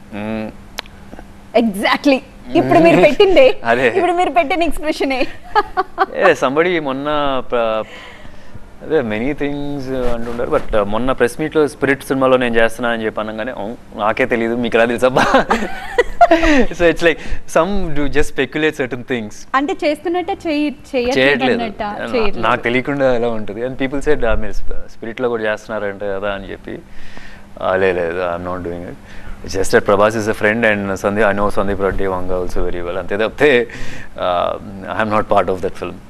Exactly ఇప్పుడు మీరు పెట్టిందే అదే. ఇప్పుడు మీరు పెట్టిన ఎక్స్ప్రెషనే ఏ సంబడి మొన్న ప్ర- అదే మెనీ థింగ్స్ అంటుంటారు బట్ మొన్న ప్రెస్ మీట్లో స్పిరిట్ సినిమాలో నేను చేస్తున్నా అని చెప్పి అనగానే "అవును, నాకే తెలియదు మీకు ఎలా తెలుసబ్బా so it's like some do just speculate certain things అంటే చేస్తున్నట్టే చెయ్యి చేయట్లేదు చేయట్లేదు అన్నట్ట నా- చేయట్లేదు. నాకు తెలియకుండా ఎలా ఉంటుంది అండ్ పీపుల్ సెడ్ మీరు స్పిరిట్లో కూడా చేస్తున్నారంట కదా అని చెప్పి "ఆ, లే- లేదు I'm not doing it just at Prabhas is a friend and Sandeep I know Sandeep Reddy Vanga also very well అంతే తప్పితే I'm not part of that film